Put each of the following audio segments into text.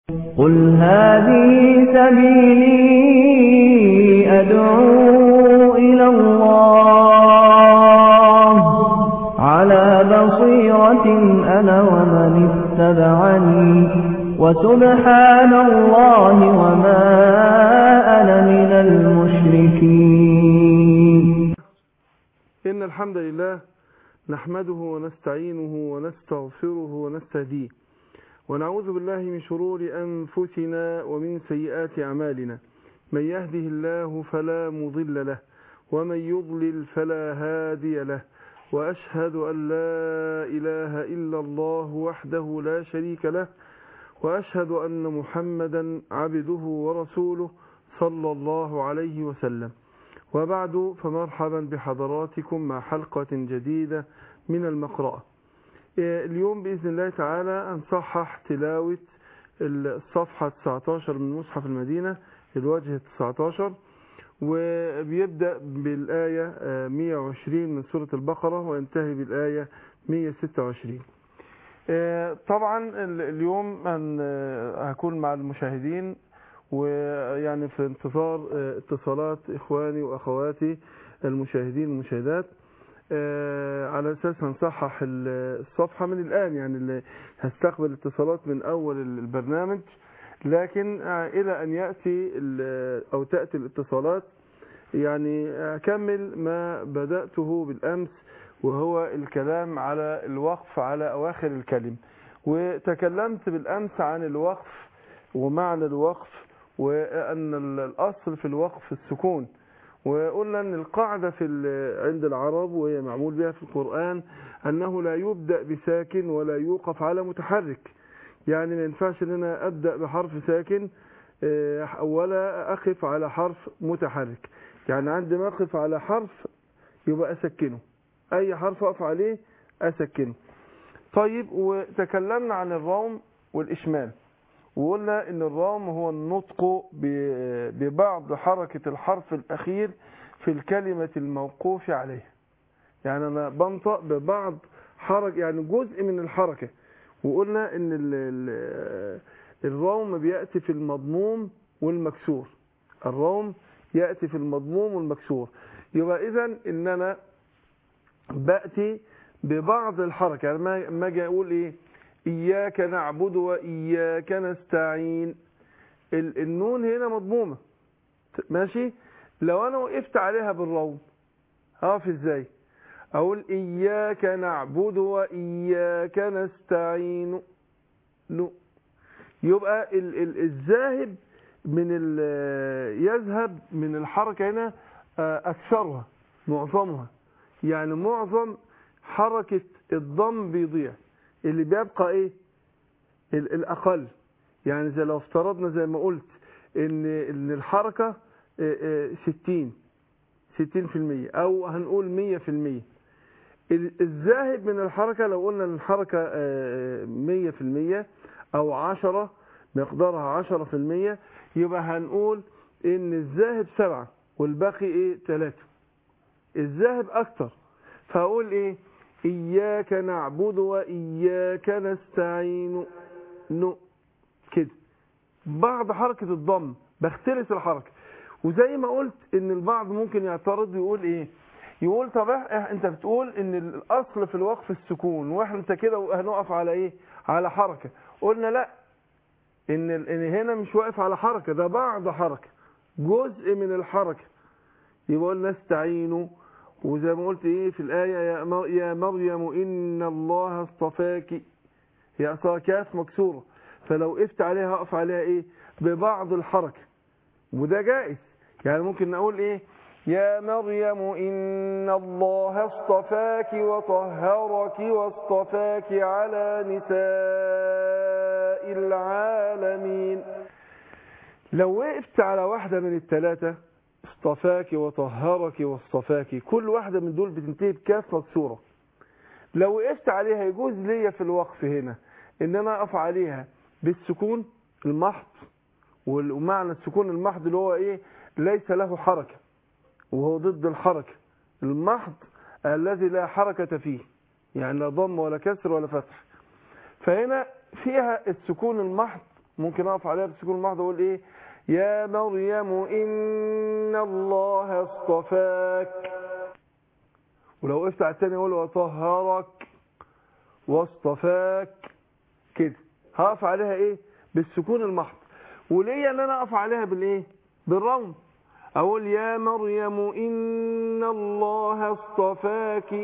قل هذه سبيلي أدعو إلى الله على بصيرة أنا ومن اتبعني وسبحان الله وما أنا من المشركين إن الحمد لله نحمده ونستعينه ونستغفره ونستهديه ونعوذ بالله من شرور أنفسنا ومن سيئات أعمالنا من يهده الله فلا مضل له ومن يضلل فلا هادي له وأشهد أن لا إله إلا الله وحده لا شريك له وأشهد أن محمدا عبده ورسوله صلى الله عليه وسلم وبعد فمرحبا بحضراتكم مع حلقة جديدة من المقرأة اليوم بإذن الله تعالى هنصحح تلاوة الصفحة 19 من مصحف المدينة الوجه 19 وبيبدأ بالآية 120 من سورة البقرة وينتهي بالآية 126 طبعا اليوم هكون مع المشاهدين ويعني في انتظار اتصالات إخواني وأخواتي المشاهدين والمشاهدات على أساس هنصحح الصفحة من الآن يعني اللي هستقبل اتصالات من أول البرنامج لكن إلى أن يأتي أو تأتي الاتصالات يعني أكمل ما بدأته بالأمس وهو الكلام على الوقف على أواخر الكلم وتكلمت بالأمس عن الوقف ومعنى الوقف وأن الأصل في الوقف السكون وقلنا أن القاعدة في عند العرب وهي معمول بها في القرآن أنه لا يبدأ بساكن ولا يوقف على متحرك يعني ما ينفعش أن أنا أبدأ بحرف ساكن ولا أقف على حرف متحرك يعني عندما أقف على حرف يبقى أسكنه أي حرف أقف عليه أسكنه طيب وتكلمنا عن الروم والإشمال وقلنا ان الرام هو النطق ببعض حركة الحرف الأخير في الكلمة الموقوف عليه يعني أنا بنطق ببعض حركة يعني جزء من الحركة وقلنا ان الروم بيأتي في المضموم والمكسور الروم يأتي في المضموم والمكسور يبقى إذا ان أنا بأتي ببعض الحركة يعني ما اجي أقول إيه إياك نعبد وإياك نستعين النون هنا مضمومة ماشي لو أنا وقفت عليها بالروم هقف إزاي أقول إياك نعبد وإياك نستعين نو يبقى ال ال الذاهب من يذهب من الحركة هنا أكثرها معظمها يعني معظم حركة الضم بيضيع اللي بيبقى ايه الاقل يعني زي لو افترضنا زي ما قلت ان ان الحركة 60 60% او هنقول 100% الذاهب من الحركة لو قلنا ان الحركة 100% او 10 مقدارها 10% يبقى هنقول ان الذاهب 7 والباقي ايه 3 الذاهب اكتر فاقول ايه إياك نعبد وإياك نستعين نو كده بعض حركة الضم بختلس الحركة وزي ما قلت ان البعض ممكن يعترض يقول ايه يقول طب انت بتقول ان الاصل في الوقف السكون واحنا انت كده هنقف على ايه على حركة قلنا لا ان ان هنا مش واقف على حركة ده بعض حركة جزء من الحركة يبقى نستعينه وزي ما قلت ايه في الآية يا مريم إن الله اصطفاك هي أصلا كاف مكسورة فلو وقفت عليها هقف عليها ايه ببعض الحركة وده جائز يعني ممكن نقول ايه يا مريم إن الله اصطفاك وطهرك واصطفاك على نساء العالمين لو وقفت على واحدة من الثلاثة اصطفاك وطهرك واصطفاك كل واحدة من دول بتنتهي بكاف مكسورة لو وقفت عليها يجوز ليا في الوقف هنا ان انا اقف عليها بالسكون المحض ومعنى السكون المحض اللي هو ايه ليس له حركة وهو ضد الحركة المحض الذي لا حركة فيه يعني لا ضم ولا كسر ولا فتح فهنا فيها السكون المحض ممكن اقف عليها بالسكون المحض واقول ايه يا مريم ان الله اصطفاك ولو وقفت على الثاني اقول وطهرك واصطفاك كده هقف عليها ايه بالسكون المحض وليا ان انا اقف عليها بالايه بالروم اقول يا مريم ان الله اصطفاك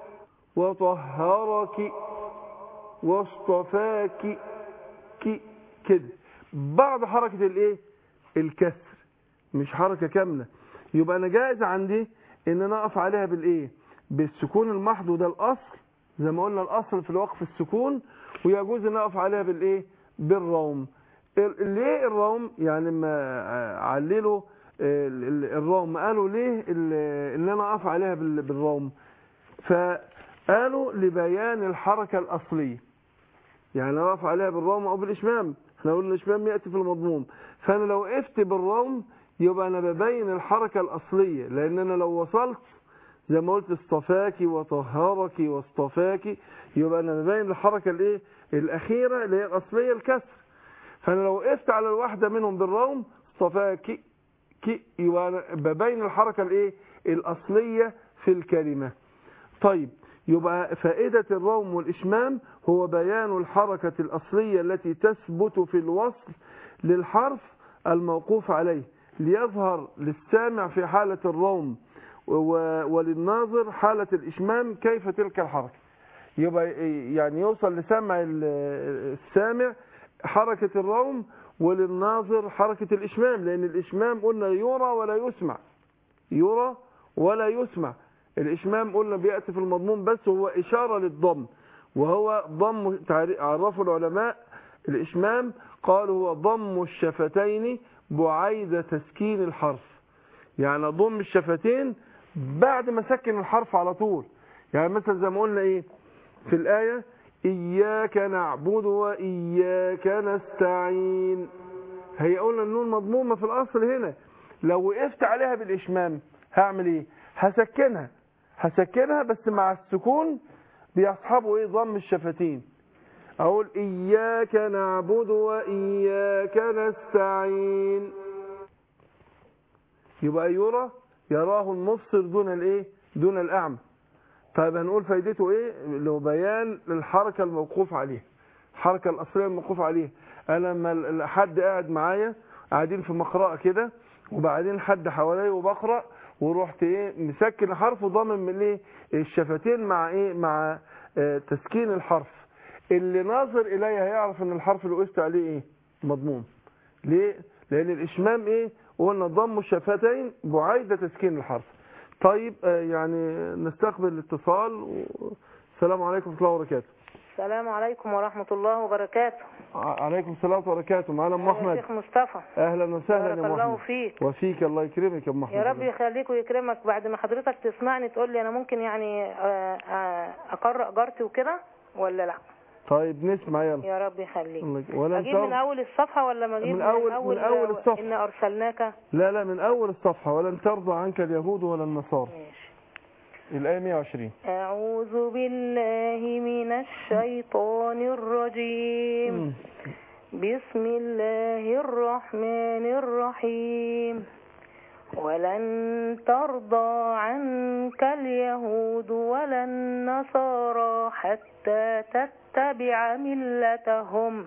وطهرك واصطفاك كي كده بعد حركة الايه الكسر مش حركة كاملة يبقى انا جائز عندي ان انا اقف عليها بالايه بالسكون المحض وده الاصل زي ما قلنا الاصل في الوقف السكون ويجوز ان اقف عليها بالايه بالروم ال- ليه الروم يعني ما عللوا ال- ال- الروم قالوا ليه ال- ان انا اقف عليها بال- بالروم فقالوا لبيان الحركة الاصلية يعني انا اقف عليها بالروم او بالاشمام احنا قلنا الاشمام ياتي في المضموم فانا لو وقفت بالروم يبقى انا ببين الحركة الاصلية لان انا لو وصلت زي ما قلت اصطفاكي وطهرك واصطفاكي يبقى انا ببين الحركة الايه الاخيرة اللي هي الاصلية الكسر فانا لو وقفت على الواحدة منهم بالروم اصطفاكي كي يبقى أنا ببين الحركة الايه الاصلية في الكلمة طيب يبقى فائدة الروم والإشمام هو بيان الحركة الأصلية التي تثبت في الوصل للحرف الموقوف عليه ليظهر للسامع في حالة الروم و- وللناظر حالة الإشمام كيف تلك الحركة يبقى يعني يوصل لسمع ال- السامع حركة الروم وللناظر حركة الإشمام لأن الإشمام قلنا يرى ولا يسمع يرى ولا يسمع الإشمام قلنا بيأتي في المضمون بس هو إشارة للضم وهو ضم تعري- عرفوا العلماء الإشمام قالوا هو ضم الشفتين بعيد تسكين الحرف يعني ضم الشفتين بعد ما سكن الحرف على طول يعني مثلا زي ما قلنا ايه في الآية إياك نعبد وإياك نستعين هي قلنا النون مضمومة في الأصل هنا لو وقفت عليها بالإشمام هعمل ايه هسكنها هسكنها بس مع السكون بيصحبوا ايه ضم الشفتين اقول اياك نعبد واياك نستعين يبقى يرى يراه المبصر دون الايه دون الاعمى طيب هنقول فايدته ايه لو بيان الحركه الموقوف عليها الحركه الاصليه الموقوف عليها انا لما ال- حد قاعد معايا قاعدين في مقرأة كده وبعدين حد حواليا وبقرأ ورحت ايه مسكن الحرف وضامن من ايه الشفتين مع ايه مع آه تسكين الحرف اللي ناظر الي هيعرف ان الحرف اللي وقفت عليه ايه مضموم ليه لان الاشمام ايه قلنا ضم الشفتين بعيد تسكين الحرف طيب آه يعني نستقبل الاتصال و- السلام عليكم ورحمه الله وبركاته السلام عليكم ورحمة الله وبركاته ع- عليكم السلام ورحمه الله وبركاته معانا ام يا احمد شيخ مصطفى اهلا وسهلا بارك يا ام الله احمد فيك وفيك الله يكرمك يا ام احمد يا رب يخليك ويكرمك بعد ما حضرتك تسمعني تقول لي انا ممكن يعني آه، آه، اقرأ جارتي وكده ولا لا طيب نسمع يلا يا رب يخليك الله يك- ولا اجيب من انت اول الصفحة ولا ما اجيب من أول- من أول الصفحة. ان ارسلناك لا لا من اول الصفحه ولن ترضى عنك اليهود ولا النصارى ماشي الايه 120 أعوذ بالله من الشيطان الرجيم مم. بسم الله الرحمن الرحيم ولن ترضى عنك اليهود ولا النصارى حتى تتبع ملتهم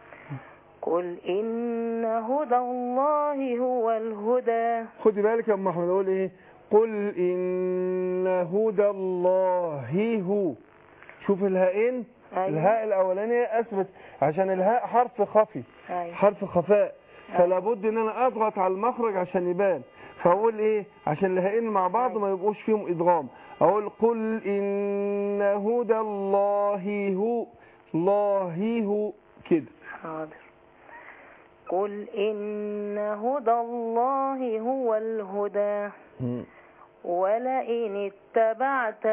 قل إن هدى الله هو الهدى خدي بالك يا ام احمد اقول ايه قل ان هدى الله هو شوف الهاءين أيوة. الهاء الاولانيه اثبت عشان الهاء حرف خفي أيوة. حرف خفاء فلا بد ان انا اضغط على المخرج عشان يبان فاقول ايه عشان الهائين مع بعض ما يبقوش فيهم ادغام اقول قل ان هدى الله هو الله هو كده حاضر قل إن هدى الله هو الهدى ولئن اتبعت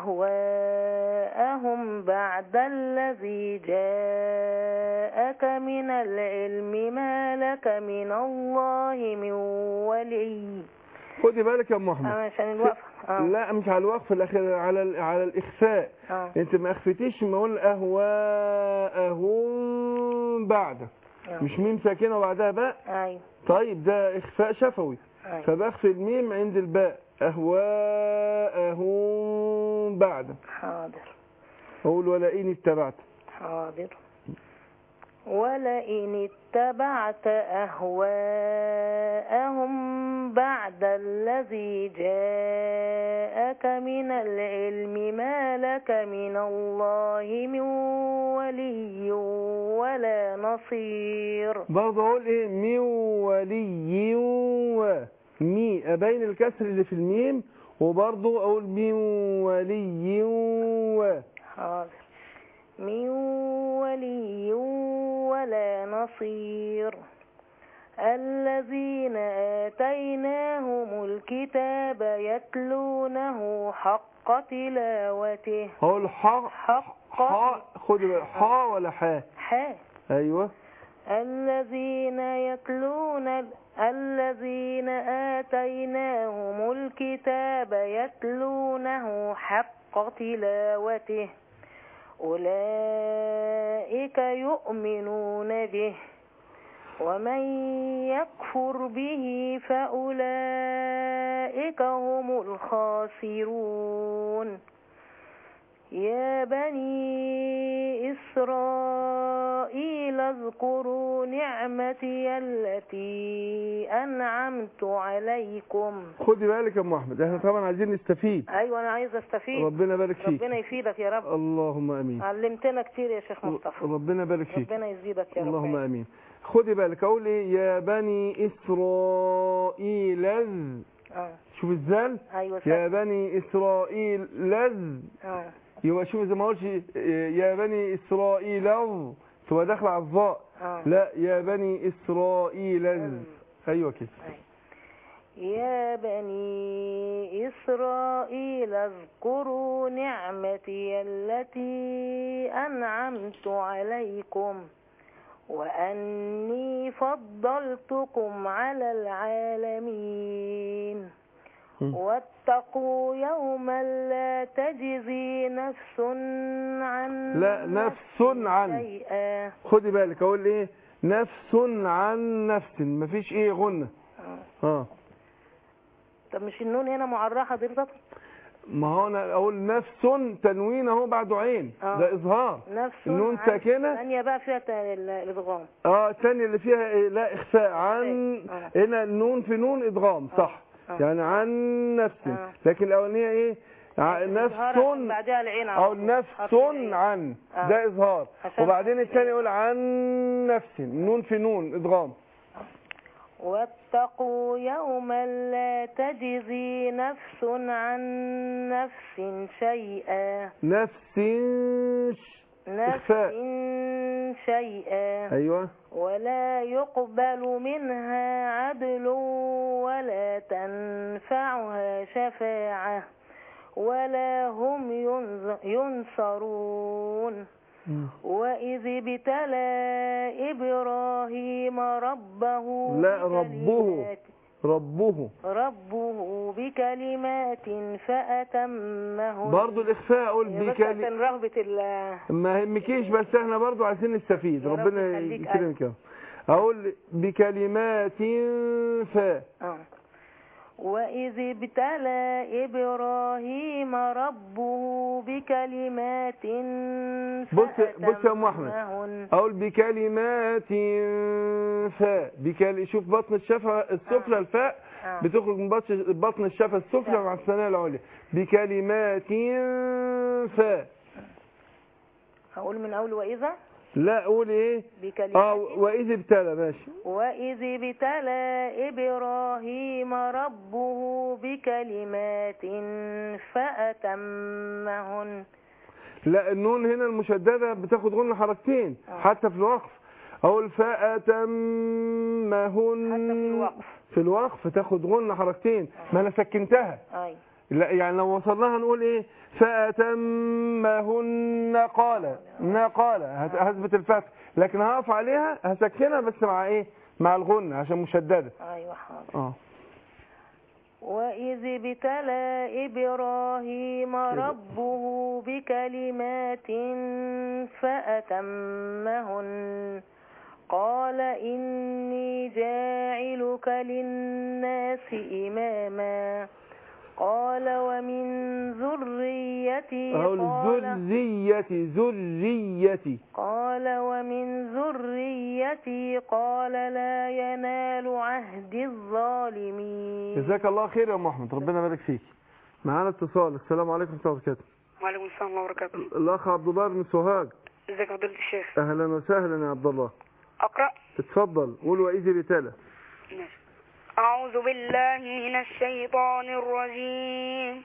أهواءهم بعد الذي جاءك من العلم ما لك من الله من ولي خدي بالك يا ام احمد آه، عشان الوقفة آه. لا مش على الوقف الاخير على ال- على الاخفاء آه. انت ما اخفتيش ما اقول اهواءهم بعد آه. مش ميم ساكنة وبعدها باء ايوه طيب ده إخفاء شفوي ايوه فبخفي الميم عند الباء أهواءهم بعد حاضر أقول ولئن اتبعت حاضر ولئن اتبعت أهواءهم بعد الذي جاءك من العلم ما لك من الله من ولي ولا نصير برضه أقول إيه مي ولي و مي أبين الكسر اللي في الميم وبرضه أقول مي ولي و حاضر من ولي ولا نصير الذين آتيناهم الكتاب يتلونه حق تلاوته أقول حاء حق حاء خد بالك حاء ولا حاء حاء أيوه الذين يتلون الذين آتيناهم الكتاب يتلونه حق تلاوته أولئك يؤمنون به ومن يكفر به فأولئك هم الخاسرون يا بني إسرائيل اذكروا نعمتي التي أنعمت عليكم خدي بالك يا ام احمد احنا طبعا عايزين نستفيد أيوة أنا عايزة أستفيد ربنا يبارك فيك ربنا يفيدك يا رب اللهم امين علمتنا كتير يا شيخ مصطفى ربنا يبارك فيك ربنا يزيدك يا رب اللهم امين خدي بالك اقول ايه يا بني اسرائيل آه. شوف الزال أيوة يا صح. بني اسرائيل لذ آه. يبقى شوف زي ما قلتش يا بني اسرائيل تبقى داخله على الظاء آه. لا يا بني اسرائيل ايوه كده يا بني إسرائيل اذكروا نعمتي التي أنعمت عليكم وأني فضلتكم على العالمين م. واتقوا يوما لا تجزي نفس عن لا نفس عن شيئا خدي بالك اقول ايه نفس عن نفس مفيش ايه غنة آه. اه طب مش النون هنا معرة حضرتك ما هو انا اقول نفس تنوين اهو بعده عين آه. ده اظهار نفس النون عن- ساكنة ثانية بقى فيها ت- ال- الإدغام اه الثانية اللي فيها إيه؟ لا اخفاء عن آه. هنا النون في نون ادغام صح آه. يعني عن نفس آه. لكن الاولانية ايه ع- إظهار نفس بعدها العين على او طول. نفس حرف العين. عن آه. ده اظهار عشان وبعدين حرف الثاني يقول عن نفس نون في نون ادغام واتقوا يوما لا تجزي نفس عن نفس شيئا نفس نفس إخفاء. شيئا ايوه ولا يقبل منها عدل ولا تنفعها شفاعة ولا هم ينظ- ينصرون وإذ ابتلى إبراهيم ربه لا، ربه. بكلمات ربه ربه بكلمات فأتمهن برضو الاخفاء اقول يا بس بكلمة عشان رغبة ال ما يهمكيش بس احنا برضو عايزين نستفيد يا رب ربنا يخليك يكرمك يا. اقول بكلمات فا آه. وإذ ابتلى إبراهيم ربه بكلمات بص- بص يا أم أحمد. فأتمهن. اقول بكلمات فا بكل... شوف بطن الشفه السفلى الفاء آه. بتخرج من بطن بطن الشفه السفلى آه. مع الثانيه العليا بكلمات فا هقول من أول وإذا لا اقول ايه بكلمات اه واذ ابتلى ماشي وإذ ابتلى إبراهيم ربه بكلمات فأتمهن لا النون هنا المشددة بتاخد غنى حركتين آه. حتى في الوقف أقول فأتمهن حتى في الوقف. في الوقف تاخد غنى حركتين ما أنا سكنتها أي لا يعني لو وصلناها نقول إيه فأتمهن قال نقال هت- هثبت الفتح لكن هقف عليها هسكنها بس مع إيه مع الغنى عشان مشددة أيوة حاضر اه وإذ ابتلى إبراهيم ربه بكلمات فأتمهن قال إني جاعلك للناس إماما قال ومن ذريتي أهو قال, الذرية ذريتي قال ومن ذريتي قال لا ينال عهد الظالمين جزاك الله خير يا أم أحمد ربنا يبارك فيك معانا اتصال السلام عليكم ورحمة الله وبركاته وعليكم السلام ورحمة الله وبركاته الأخ عبد الله بن سوهاج ازيك يا فضيلة الشيخ أهلا وسهلا يا عبد الله أقرأ اتفضل قول وإذ بتالة ماشي أعوذ بالله من الشيطان الرجيم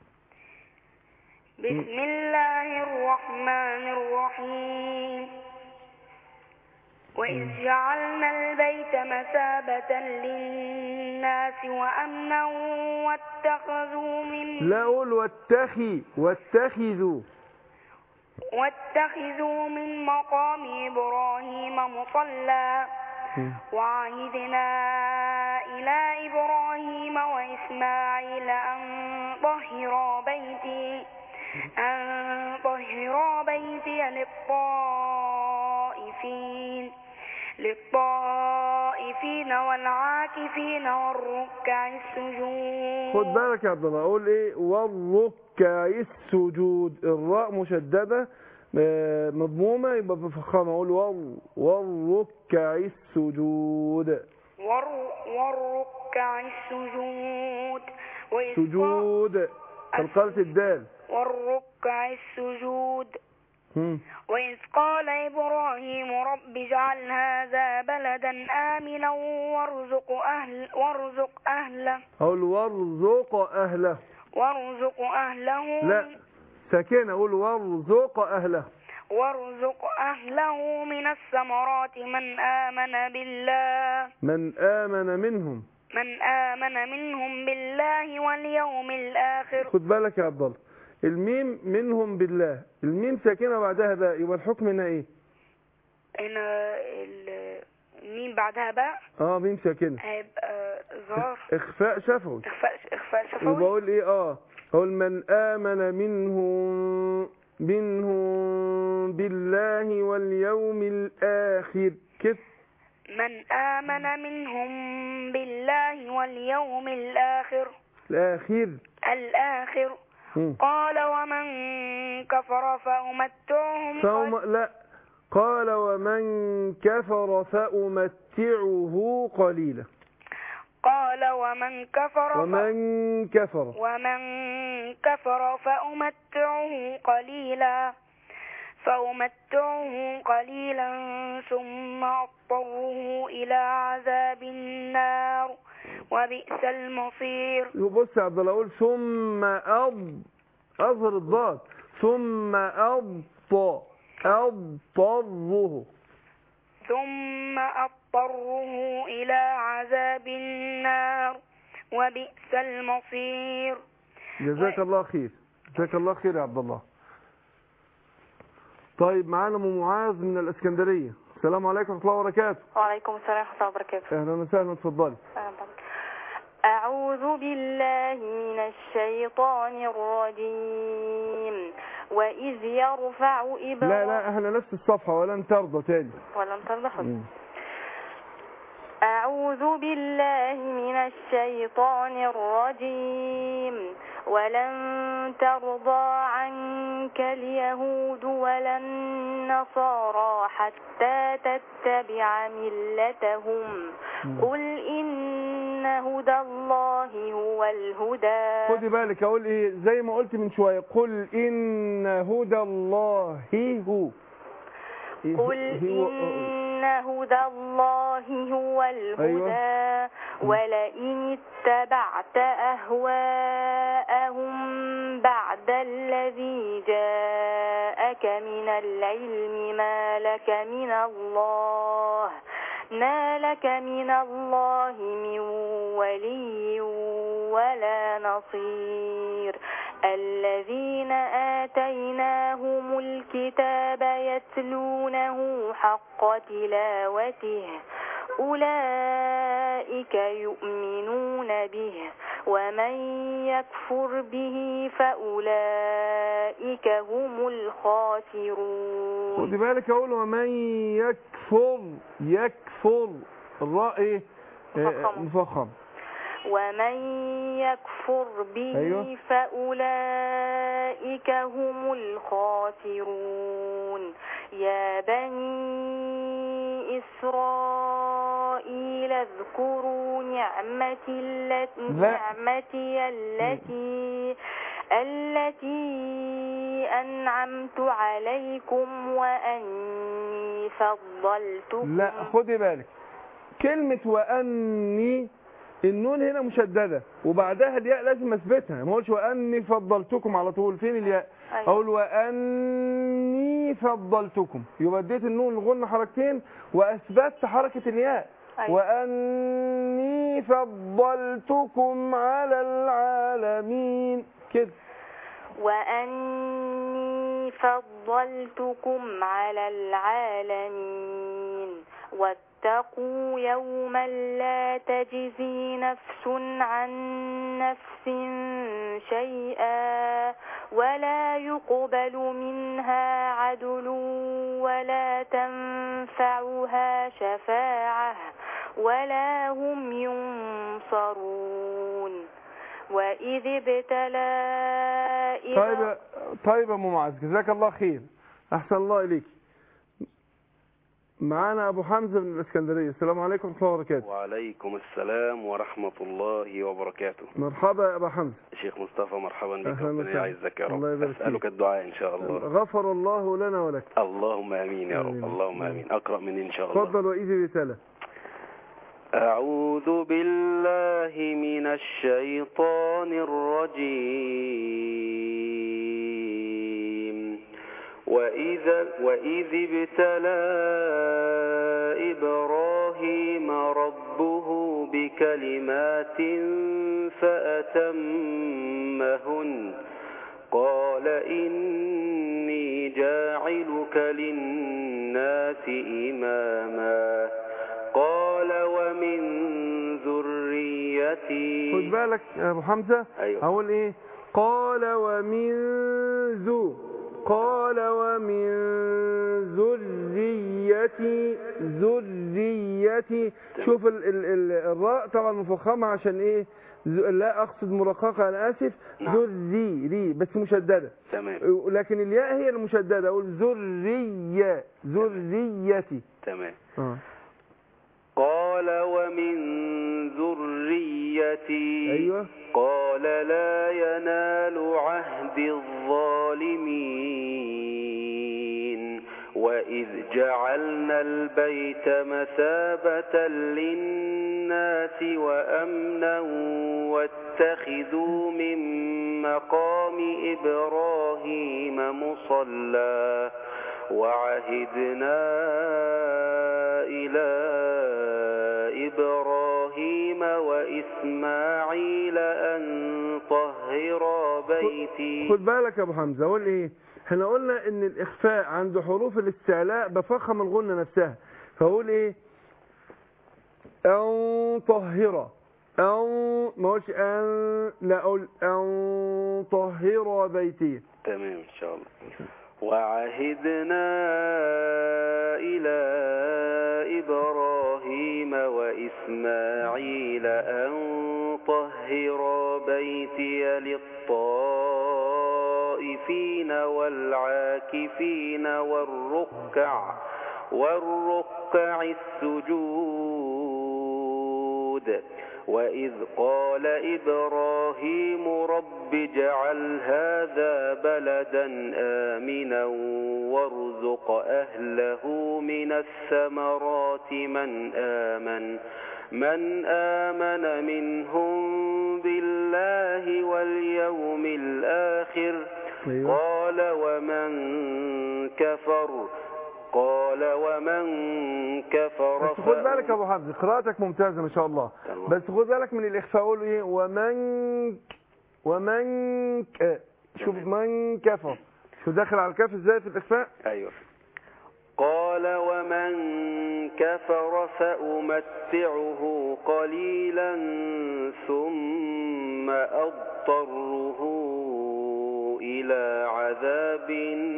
بسم الله الرحمن الرحيم وإذ جعلنا البيت مثابة للناس وأمنا واتخذوا من لا قول واتخي واتخذوا واتخذوا من مقام إبراهيم مصلى وعهدنا إلى إبراهيم وإسماعيل أن طهرا بيتي أن طهرا بيتي للطائفين للطائفين والعاكفين والركع السجود خد بالك يا عبد الله قول ايه والركع السجود الراء مشددة آه، مضمومة يبقى بفخامة اقول وال والركع السجود والر- والركع السجود وإذ قا- سجود قلقلة الدال والركع السجود مم. وإذ قال إبراهيم رب اجعل هذا بلدا آمنا وارزق أهل وارزق أهله اقول وارزق اهله وارزق أهله لا ساكنة اقول وارزق اهله وارزق أهله من الثمرات من آمن بالله من آمن منهم من آمن منهم بالله واليوم الآخر خد بالك يا عبد الله الميم منهم بالله الميم ساكنة بعدها باء يبقى الحكم هنا ايه هنا ال- مين بعدها بقى اه ميم ساكنة هيبقى ظهر اخفاء شفوي إخفاء إخفاء شفوي وبقول ايه اه اقول من امن منهم منهم بالله واليوم الاخر كده من آمن منهم بالله واليوم الآخر الاخر الآخر مم. قال ومن كفر فأمتعهم فهم لا قال ومن كفر فأمتعه قليلا قال ومن كفر ف- ومن كفر ومن كفر فأمتعه قليلا فأمتعه قليلا ثم أضطره إلى عذاب النار وبئس المصير بص يا عبد الله اقول ثم أض أظهر الضاد ثم أضط أضطره ثم أضطره إلى عذاب النار وبئس المصير جزاك الله خير جزاك الله خير يا عبد الله طيب معانا ام معاذ من الاسكندريه السلام عليكم ورحمه الله وبركاته وعليكم السلام ورحمة الله وبركاته اهلا وسهلا اتفضلي أعوذ بالله من الشيطان الرجيم وإذ يرفع إبراهيم لا لا احنا نفس الصفحه ولن ترضى تاني ولم ترضى حد. مم. أعوذ بالله من الشيطان الرجيم ولن ترضى عنك اليهود ولا النصارى حتى تتبع ملتهم قل إن هدى الله هو الهدى خدي بالك اقول ايه زي ما قلت من شويه قل ان هدى الله هو إيه قل هو- إن هدى الله هو الهدى ولئن اتبعت أهواءهم بعد الذي جاءك من العلم ما لك من الله ما لك من الله من ولي ولا نصير الذين آتيناهم الكتاب يتلونه حق تلاوته أولئك يؤمنون به ومن يكفر به فأولئك هم الخاسرون خدي بالك اقول ومن يكفر يكفر الراء ايه آه، مفخمة. مفخم ومن يكفر به أيوة. فأولئك هم الخاسرون يا بني إسرائيل اذكروا نعمتي التي لا. نعمتي التي التي أنعمت عليكم وأني فضلتكم لا خدي بالك كلمة وأني النون هنا مشددة وبعدها الياء لازم اثبتها ما اقولش وأني فضلتكم على طول فين الياء أيوة. اقول وأني فضلتكم يبقى اديت النون الغن حركتين واثبتت حركة الياء أيوة. وأني فضلتكم على العالمين كده وأني فضلتكم على العالمين واتقوا يوما لا تجزي نفس عن نفس شيئا ولا يقبل منها عدل ولا تنفعها شفاعة ولا هم ينصرون وإذ ابتلى طيب طيب يا ام معاذ جزاك الله خير احسن الله اليك معانا ابو حمزه من الاسكندريه السلام عليكم ورحمه الله وبركاته وعليكم السلام ورحمة الله وبركاته مرحبا يا ابو حمزه شيخ مصطفى مرحبا بك أهلا ربنا وسهلا. يعزك يا رب الله يبارك أسألك فيك. الدعاء إن شاء الله غفر الله لنا ولك اللهم آمين يا رب آمين. اللهم آمين أقرأ من إن شاء الله تفضل واذا بتلا أعوذ بالله من الشيطان الرجيم وإذا وإذ ابتلى إبراهيم ربه بكلمات فأتمهن قال إني جاعلك للناس إماما قال ومن ذريتي خد بالك يا ابو حمزه أيوة. اقول ايه قال ومن ذو قال ومن ذريتي ذريتي شوف ال ال ال الراء طبعا مفخمه عشان ايه ذ- لا اقصد مرققه انا اسف نعم. ذري ري بس مشدده تمام لكن الياء هي المشدده اقول ذريه ذريتي تمام اه قال ومن ذريتي ايوه قال لا ينال عهد الظالمين وإذ جعلنا البيت مثابة للناس وأمنا واتخذوا من مقام إبراهيم مصلى وعهدنا إلى إبراهيم وإسماعيل أن طهرا بيتي خد بالك يا ابو حمزه اقول ايه احنا قلنا ان الاخفاء عند حروف الاستعلاء بفخم الغنه نفسها فاقول ايه ان طهر ان ما اقولش ان لا اقول ان طهر بيتي تمام إن شاء الله وعهدنا إلى إبراهيم وإسماعيل أن طهر بيتي للطائفين والعاكفين والركع والركع السجود وإذ قال إبراهيم رب اجعل هذا بلدا آمنا وارزق أهله من الثمرات من آمن من آمن منهم بالله واليوم الآخر ايوه قال ومن كفر قال ومن كفر بس خد بالك يا ابو حمزه قراءتك ممتازه ما شاء الله الله. بس خد بالك من الاخفاء اقول ايه ومن ومن ك- شوف من كفر شوف داخل على الكاف ازاي في الاخفاء أيوه قال ومن كفر فأمتعه قليلا ثم أضطره إلى عذاب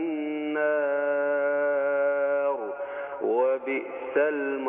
النار وبئس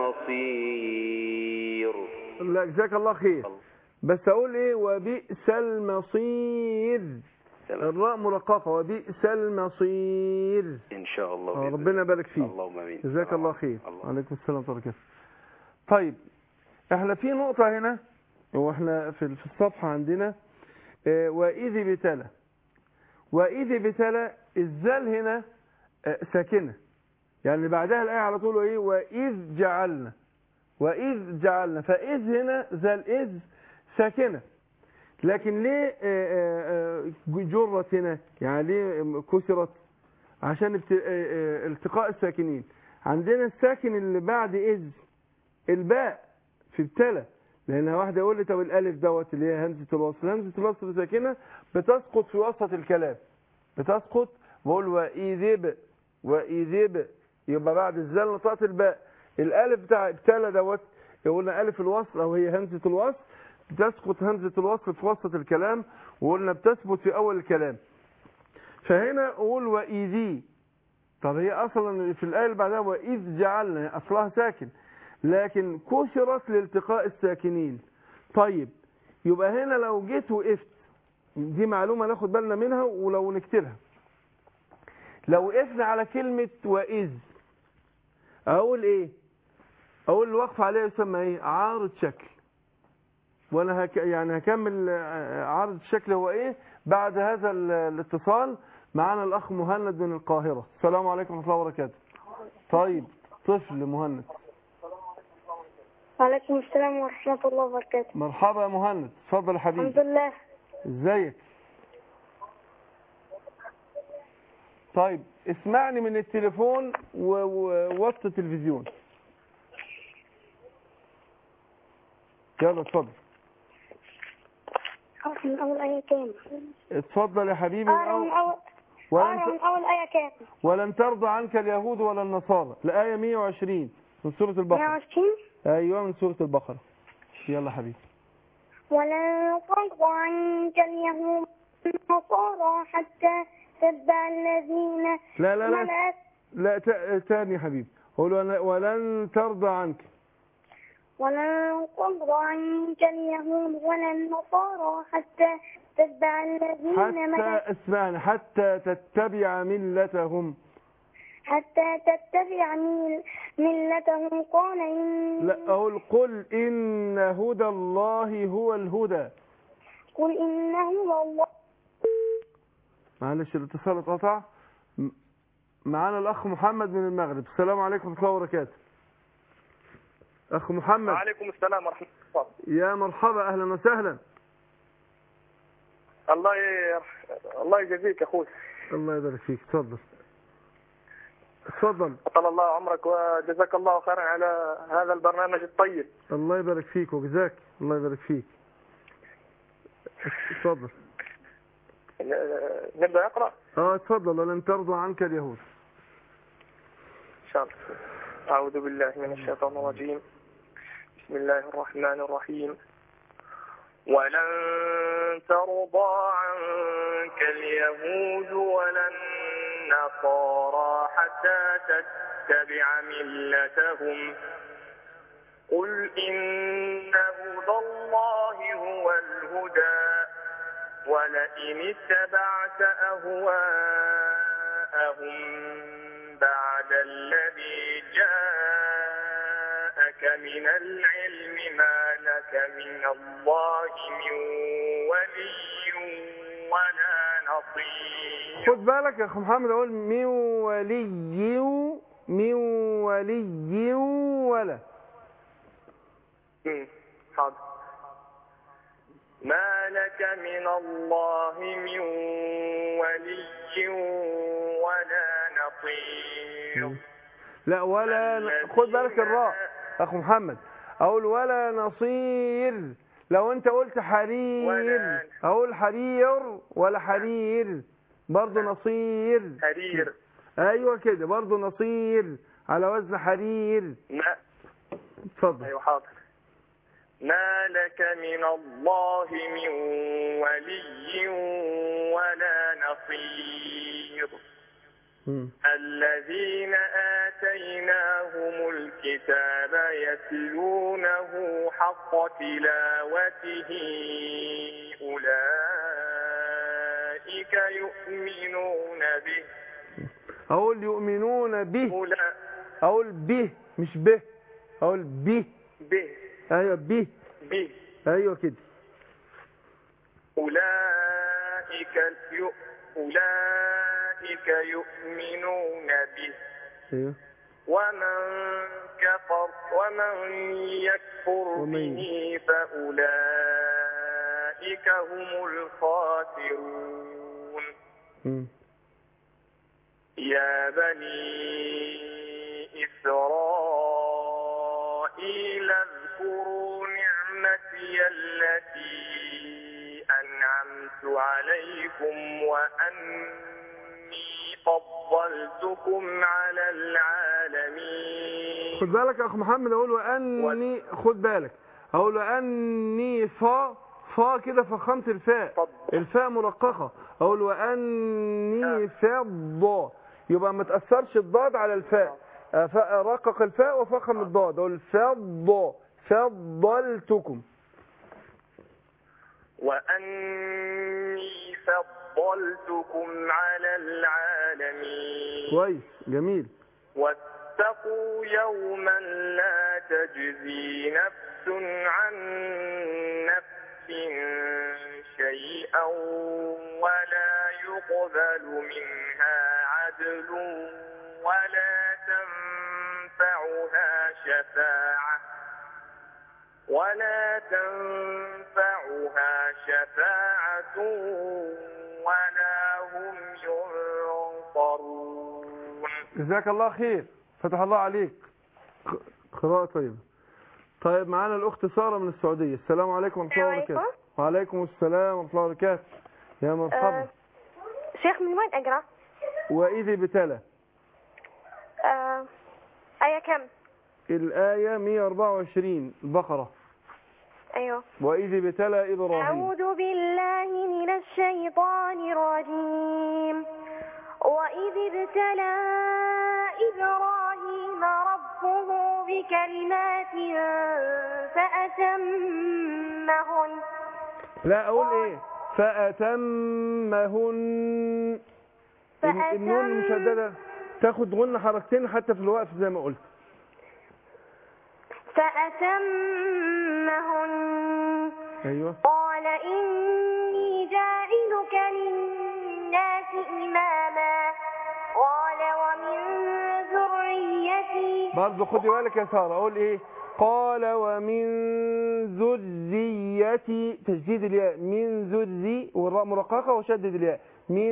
المصير لا جزاك الله خير بس اقول ايه وبئس المصير الراء مرققه وبئس المصير إن شاء الله آه، بإذن ربنا يبارك فيك اللهم آمين جزاك الله خير الله. عليكم السلام ورحمه الله وبركاته طيب احنا في نقطه هنا واحنا في في الصفحه عندنا آه، واذ ابتلى واذ ابتلى الزال هنا آه، ساكنه يعني بعدها الايه على طول ايه واذ جعلنا واذ جعلنا فاذ هنا زال اذ ساكنه لكن ليه آه، آه، آه، جرت هنا يعني ليه كسرت عشان ابت- آه، آه، التقاء الساكنين عندنا الساكن اللي بعد إذ الباء في ابتلى لأنها واحدة يقول لي طب الألف دوت اللي هي همزة الوصل همزة الوصل ساكنة بتسقط في وسط الكلام بتسقط بقول وإذب وإذب يبقى بعد الزال نطقت الباء الألف بتاع ابتلى دوت قلنا ألف الوصل أو هي همزة الوصل بتسقط همزة الوصل في وسط الكلام وقلنا بتثبت في أول الكلام فهنا أقول وإذي طب هي أصلا في الآية اللي بعدها وإذ جعلنا أصلها ساكن لكن كسرت لالتقاء الساكنين طيب يبقى هنا لو جيت وقفت دي معلومة ناخد بالنا منها ولو نكتبها لو وقفنا على كلمة وإذ أقول إيه أقول الوقف عليها يسمى إيه عارض شكل وانا هك يعني هكمل آه، عرض الشكل هو ايه بعد هذا ال- الاتصال معانا الاخ مهند من القاهرة السلام عليكم ورحمة الله وبركاته طيب طفل مهند وعليكم السلام ورحمة الله وبركاته مرحبا يا مهند اتفضل يا الحمد حبيبي لله ازيك طيب اسمعني من التليفون و- ووطي التلفزيون يلا اتفضل أعرف من أول آية كام اتفضل يا حبيبي أعرف من أول ولن أعرف من أول آية كام ولن ترضى عنك اليهود ولا النصارى الآية 120 من سورة البقرة 120 أيوة من سورة البقرة يلا حبيبي ولن ترضى عنك اليهود والنصارى حتى تتبع الذين لا لا لا ملأت لا تا- تاني يا حبيبي قول ولن- ولن ترضى عنك ولن ترضى عنك اليهود ولا النصارى حتى تتبع الذين ملأت حتى اسمعني حتى تتبع ملتهم حتى تتبع مل- ملتهم قال إن لا أقول قل إن هدى الله هو الهدى قل إنه والله معلش الاتصال اتقطع م- معانا الأخ محمد من المغرب السلام عليكم ورحمة الله وبركاته أخ محمد وعليكم السلام ورحمة الله يا مرحبا أهلا وسهلا الله ي... الله يجزيك يا اخوي الله يبارك فيك تفضل تفضل طال الله عمرك وجزاك الله خيرا على هذا البرنامج الطيب الله يبارك فيك وجزاك الله يبارك فيك تفضل ن- نبدأ نقرأ اه تفضل ولن ترضى عنك اليهود إن شاء الله أعوذ بالله من الشيطان الرجيم بسم الله الرحمن الرحيم ولن ترضى عنك اليهود ولا النصارى حتى تتبع ملتهم قل إن هدى الله هو الهدى ولئن اتبعت أهواءهم بعد الذي جاءك من العلم ما لك من الله من ولي ولا نصير خد بالك يا اخو محمد اقول من ولي من ولي ولا مم. حاضر ما لك من الله من ولي ولا نصير لا ولا ن- خد بالك الراء اخو محمد اقول ولا نصير لو انت قلت حرير ولا- اقول حرير ولا حرير برضه نصير حرير ايوه كده برضه نصير على وزن حرير ما اتفضل أيوة حاضر ما لك من الله من ولي ولا نصير مم. الذين آتيناهم الكتاب يتلونه حق تلاوته أولئك يؤمنون به اقول يؤمنون به أولئك اقول به مش به اقول به به ايوه به به ايوه كده أولئك يؤ... أولئك يؤمنون به ايوه ومن كفر ومن يكفر ومن- به فأولئك هم الخاسرون مم. يا بني إسرائيل اذكروا نعمتي التي أنعمت عليكم وأني فضلتكم على العالمين خد بالك يا اخ محمد اقول واني خد بالك اقول واني فا فا كده فخمت الفاء اتفضل. الفاء مرققه اقول واني فض يبقى ما تاثرش الضاد على الفاء أف- رقق الفاء وفخم الضاد اقول فض فضلتكم وأني فضلتكم على العالمين كويس جميل واتقوا يوما لا تجزي نفس عن نفس شيئا ولا يقبل منها عدل ولا تنفعها شفاعة ولا تنفعها شفاعة ولا هم ينصرون جزاك الله خير فتح الله عليك ق- قراءة طيبة طيب معانا الأخت سارة من السعودية السلام عليكم ورحمة الله السلام وبركاته وعليكم السلام ورحمة الله وبركاته يا مرحبا آه، شيخ من وين أقرأ؟ وإذ ابتلى آه، آية كم؟ الآية 124 البقرة أيوه وإذ ابتلى إبراهيم أعوذ بالله من الشيطان الرجيم وإذ ابتلى إبراهيم ربه بكلمات فأتمهن لا أقول إيه فأتمهن الن- النون فأتم- المشددة تاخد غن حركتين حتى في الوقف زي ما قلت فأتمهن أيوه قال إني جاعلك للناس إماما قال ومن ذريتي برضه خدي بالك يا سارة أقول إيه قال ومن ذريتي تشديد الياء من ذري والراء مرققة وشدد الياء من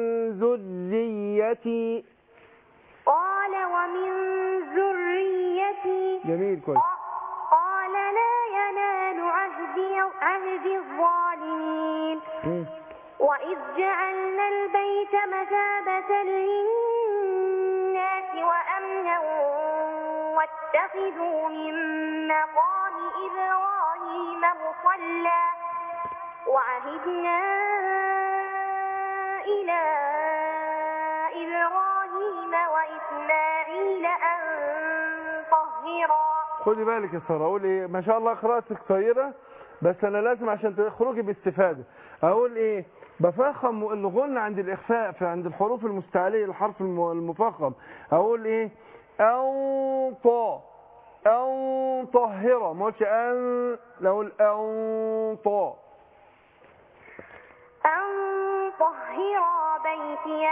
ذريتي قال ومن ذريتي جميل كويس قال لا ينال عهدي عهد الظالمين مم. وإذ جعلنا البيت مثابة للناس وأمنا واتخذوا من مقام إبراهيم مصلى وعهدنا إلى إبراهيم وإسماعيل أن طهرا خدي بالك يا سارة أقول إيه ما شاء الله قراءتك طيبة بس أنا لازم عشان تخرجي باستفادة أقول إيه بفخم الغن عند الإخفاء في عند الحروف المستعلية الحرف الم- المفخم أقول إيه أنطى أن طهرة ما قلتش أن لو أقول أنطى أن طهرا بيتي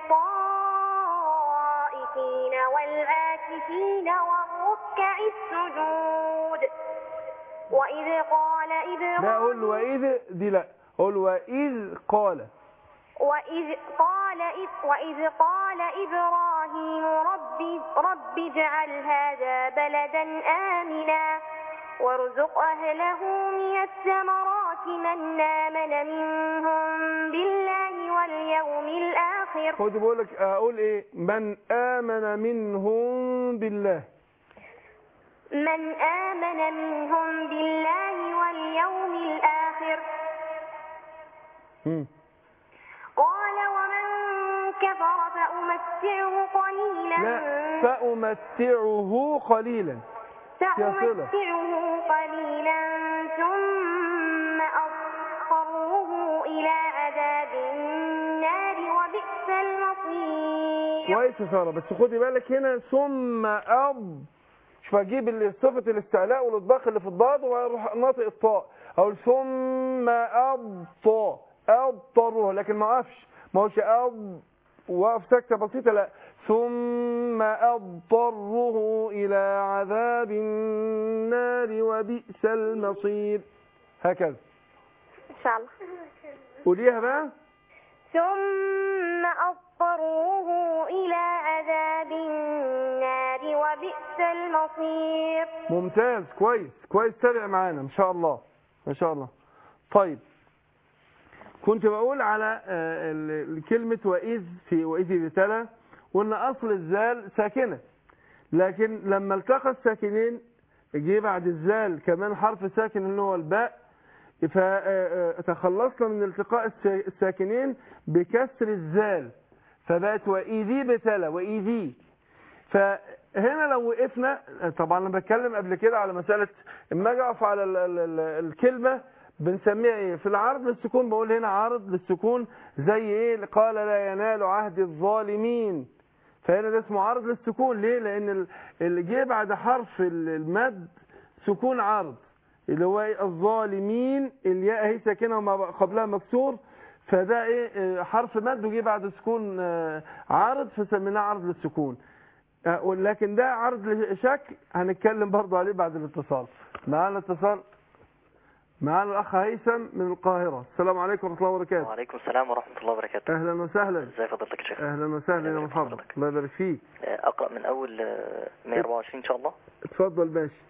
للطائفين والعاكفين والركع السجود وإذ قال لا أقول إبراهيم وإذ دي لا أقول وإذ قال وإذ قال إب- وإذ قال إبراهيم رب رب اجعل هذا بلدا آمنا وارزق أهله من الثمرات من آمن منهم بالله واليوم الآخر الآخر خد بقول لك اقول ايه من امن منهم بالله من آمن منهم بالله واليوم الآخر مم. قال ومن كفر فأمتعه قليلا لا فامتعه قليلا سأمتعه قليلا ثم أضطره إلى عذاب النار وبئس المصير كويس يا ساره بس خدي بالك هنا ثم اب شوف اجيب اللي- صفه الاستعلاء والاطباق اللي في الضاد واروح ناطق الطاء اقول ثم ابطى اضطره لكن ما اقفش ما هوش اب واقف سكته بسيطه لا ثم اضطره الى عذاب النار وبئس المصير هكذا إن شاء الله قوليها بقى ثم أضطروه إلى عذاب النار وبئس المصير ممتاز كويس كويس تابع معانا ان شاء الله ان شاء الله طيب كنت بقول على آه، ال- ال- كلمة وإذ في وإذ ابتلى وإن أصل الزال ساكنة لكن لما التقى الساكنين جه بعد الزال كمان حرف ساكن اللي هو الباء فتخلصنا من التقاء الس- الساكنين بكسر الزال فبقت وإذي ابتلى وإذي فهنا لو وقفنا طبعا انا بتكلم قبل كده على مساله اما اجي اقف على ال ال ال الكلمه بنسميها ايه في العرض للسكون بقول هنا عارض للسكون زي ايه قال لا ينال عهد الظالمين فهنا ده اسمه عرض للسكون ليه لان ال- اللي جه بعد حرف ال- المد سكون عرض اللي هو إيه؟ الظالمين الياء هي ساكنه وما قبلها مكسور فده ايه آه، حرف مد وجه بعد سكون آه، عارض فسميناه عرض للسكون آه، لكن ده عرض لشكل هنتكلم برضو عليه بعد الاتصال معانا اتصال معانا الاخ هيثم من القاهره السلام عليكم ورحمه الله وبركاته وعليكم السلام ورحمة الله وبركاته اهلا وسهلا ازي فضلتك يا شيخ اهلا وسهلا يا مرحبا الله يبارك فيك آه، أقرأ من أول آه، 124 إن شاء الله اتفضل باشا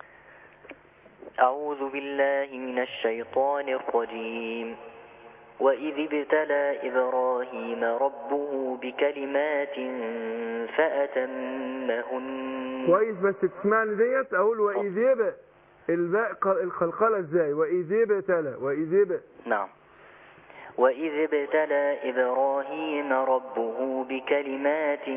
أعوذ بالله من الشيطان الرجيم وإذ ابتلى إبراهيم ربه بكلمات فأتمهن كويس بس تسمعني ديت اقول واذ يبقى الباء ق- القلقله ازاي واذ ابتلى واذ يبقى نعم وإذ ابتلى إبراهيم ربه بكلمات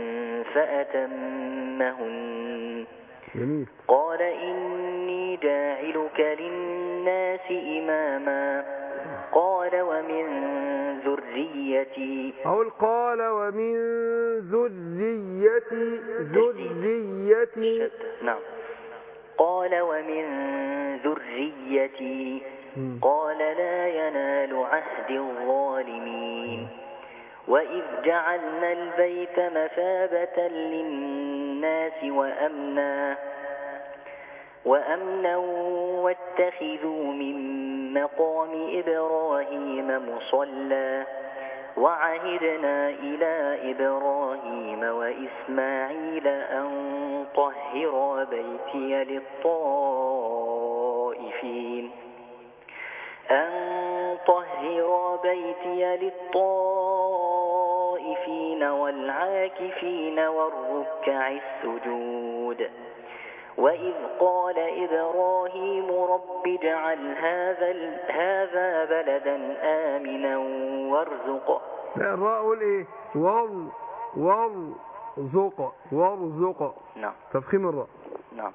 فأتمهن جميل قال إني جاعلك للناس إماما قال ومن ذريتي اقول قال ومن ذريتي ذريتي شد. نعم قال ومن ذريتي مم. قال لا ينال عهد الظالمين وإذ جعلنا البيت مثابة للناس وأمنا وأمنا واتخذوا من مقام إبراهيم مصلى وعهدنا إلى إبراهيم وإسماعيل أن طهر بيتي للطائفين أن طهر بيتي للطائفين والعاكفين والركع السجود وإذ قال إبراهيم رب اجعل هذا ال- هذا بلدا آمنا وارزق لا الراء اقول ايه ور ورزق ورزق نعم تفخيم الراء نعم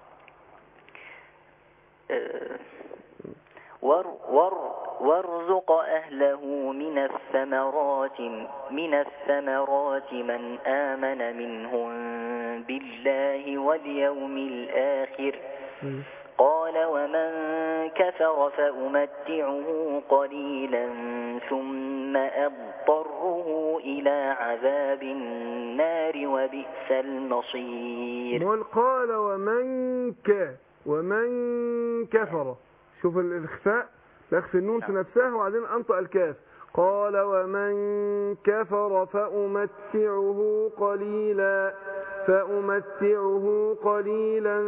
آه، ور ور وارزق أهله من الثمرات من الثمرات من آمن منهم بالله واليوم الآخر قال ومن كفر فأمتعه قليلا ثم أضطره إلى عذاب النار وبئس المصير نقول قال ومن ك ومن كفر شوف ال- الإخفاء بخفي النون في نفسها وبعدين أنطق الكاف قال ومن كفر فأمتعه قليلا فأمتعه قليلا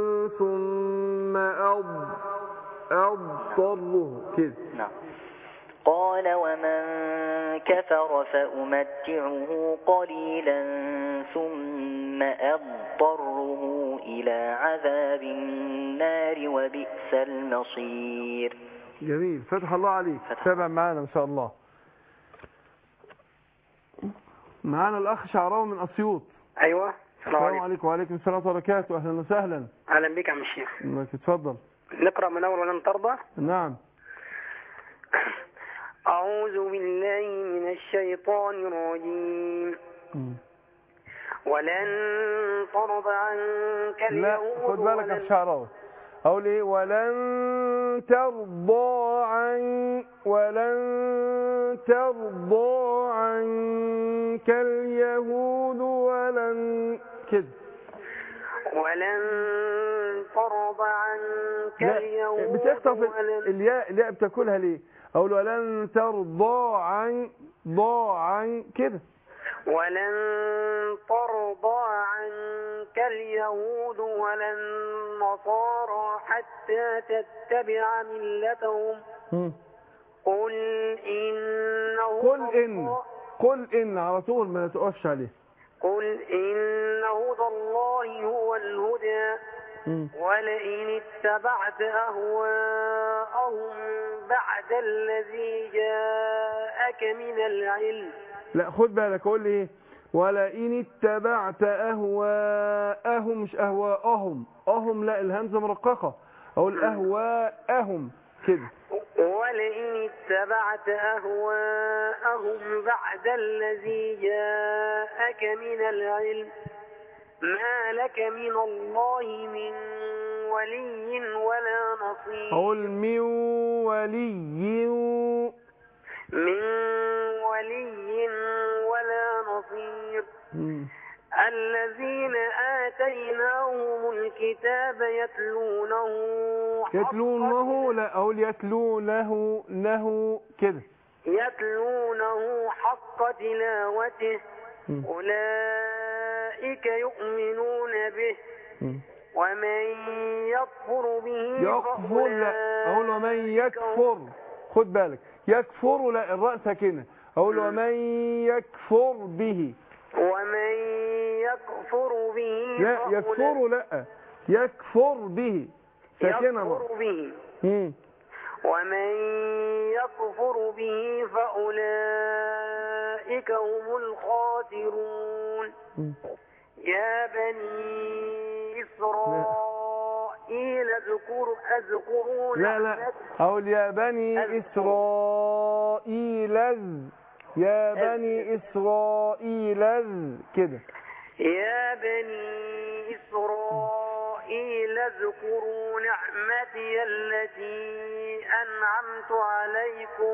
ثم أض أضطره كده نعم قال ومن كفر فأمتعه قليلا ثم أضطره إلى عذاب النار وبئس المصير جميل فتح الله عليك فتح. تابع معانا ان شاء الله معانا الاخ شعراوي من اسيوط ايوه السلام السلام عليكم عليكم وعليكم السلام ورحمه الله وبركاته اهلا وسهلا اهلا بك يا عم الشيخ انك تتفضل نقرا من اول ولن ترضى نعم اعوذ بالله من الشيطان الرجيم مم. ولن ترضى عنك لا اليهود خد بالك يا ولن- شعراوي اقول ايه ولن ترضى عن ولن ترضى عنك اليهود ولن كده ولن ترضى عنك لا اليهود بتخطف ولن الياء الياء بتاكلها ليه اقول ولن ترضى عن ضاع عن كده ولن ترضى عنك اليهود ولا النصارى حتى تتبع ملتهم مم. قل إن قل هدى ان الله- قل ان على طول ما تقفش عليه قل إن هدى الله هو الهدى مم. ولئن اتبعت أهواءهم بعد الذي جاءك من العلم لا خد بالك قول لي ايه ولئن اتبعت اهواءهم مش اهواءهم اهم لا الهمزه مرققه اقول اهواءهم كده ولئن اتبعت أهواءهم بعد الذي جاءك من العلم ما لك من الله من ولي ولا نصير اقول من ولي من ولي ولا نصير مم. الذين آتيناهم الكتاب يتلونه حق يتلونه لا اقول يتلونه له كده يتلونه حق تلاوته مم. أولئك يؤمنون به مم. ومن يكفر به يكفر لا اقول ومن يكفر خد بالك يكفر لا الراء ساكنه اقول ومن يكفر به ومن يكفر به لا فأولئك- يكفر لا يكفر به ساكنه يكفر بقى. به مم. ومن يكفر به فأولئك هم الخاسرون مم. يا بني إسرائيل اذكروا اذكروا لا لا نعمتي اقول يا بني أذكر. اسرائيل اذ- يا بني اسرائيل اذ- كده يا بني إسرائيل اذكروا نعمتي التي أنعمت عليكم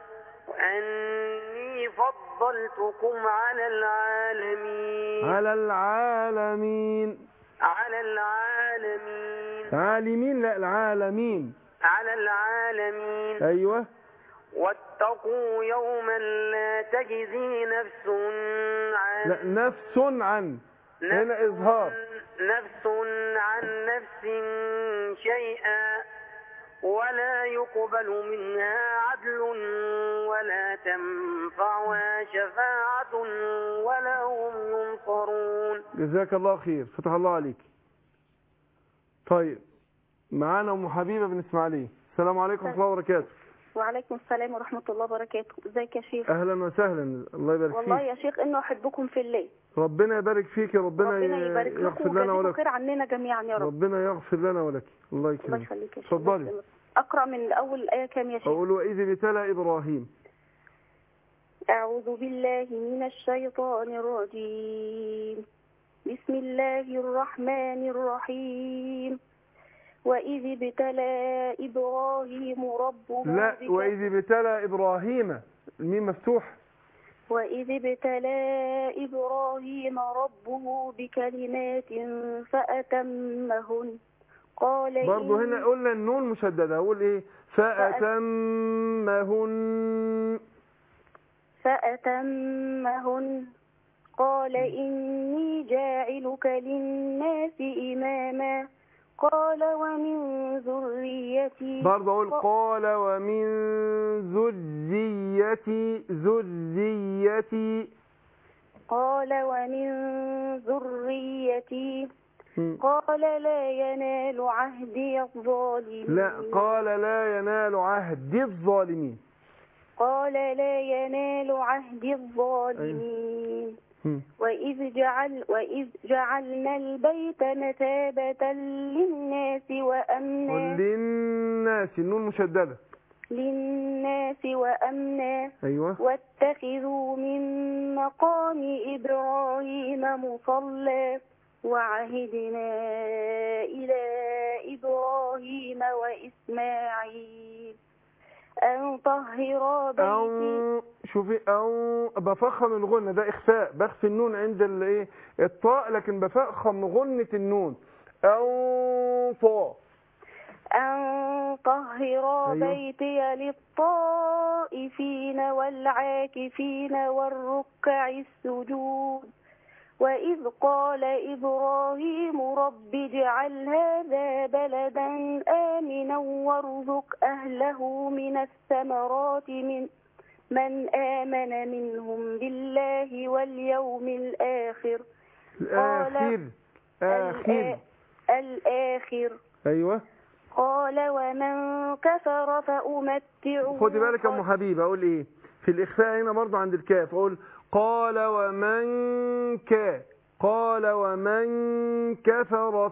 وأني فضلتكم على العالمين على العالمين على العالمين عالمين لا العالمين على العالمين ايوه واتقوا يوما لا تجزي نفس عن لا نفس عن هنا اظهار نفس عن نفس شيئا ولا يقبل منها عدل ولا تنفعها شفاعة ولا هم ينصرون جزاك الله خير فتح الله عليك طيب معانا ام حبيبه بن اسماعيليه السلام عليكم ورحمه الله وبركاته وعليكم السلام ورحمة الله وبركاته ازيك يا شيخ اهلا وسهلا الله يبارك والله فيك يا شيخ انه احبكم في الله ربنا يبارك فيك يا ربنا, ربنا يبارك لكم يغفر لنا ويجزيكم ولك خير عننا جميعا يا رب ربنا يغفر لنا ولك الله الله يكرمك يخليك يا شيخ اتفضلي اقرا من اول الايه كام يا شيخ اقول واذ ابتلى ابراهيم أعوذ بالله من الشيطان الرجيم بسم الله الرحمن الرحيم وإذ ابتلى إبراهيم ربه لا بك- واذ ابتلى ابراهيم الميم مفتوح وإذ ابتلى إبراهيم ربه بكلمات فأتمهن قال برضه إن- هنا قلنا النون مشدده اقول ايه فاتمهن فأتمهن قال إني جاعلك للناس إماما قال ومن ذريتي ذريتي برضه أقول قال ومن ذريتي ذريتي قال ومن ذريتي م. قال لا ينال عهدي الظالمين لا قال لا ينال عهد الظالمين قال لا ينال عهدي الظالمين م. وإذ جعل وإذ جعلنا البيت مثابة للناس قل وأمنا للناس النون مشددة للناس وأمنا أيوة واتخذوا من مقام إبراهيم مصلى وعهدنا إلى إبراهيم وإسماعيل أن طهرا بيتي أو شوفي أو بفخم الغنة ده إخفاء بخفي النون عند الإيه الطاء لكن بفخم غنة النون أو طاء أن طهرا أيوة. بيتي للطائفين والعاكفين والركع السجود وإذ قال إبراهيم رب اجعل هذا بلدا آمنا وارزق أهله من الثمرات من من آمن منهم بالله واليوم الآخر الآخر آخر الآ- الآخر أيوة قال ومن كفر فأمتعه خدي بالك يا أم حبيبة أقول إيه في الإخفاء هنا برضو عند الكاف أقول قال ومن كا قال ومن كفر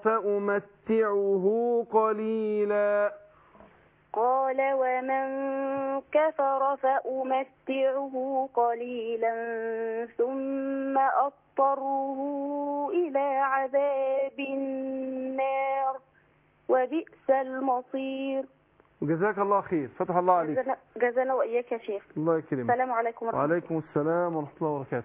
فأمتعه قليلا قال ومن كفر فأمتعه قليلا ثم أضطره إلى عذاب النار وبئس المصير وجزاك الله خير فتح الله عليك جزانا- جزانا وإياك يا شيخ الله يكرمك السلام عليكم ورحمة الله وعليكم السلام ورحمة الله وبركاته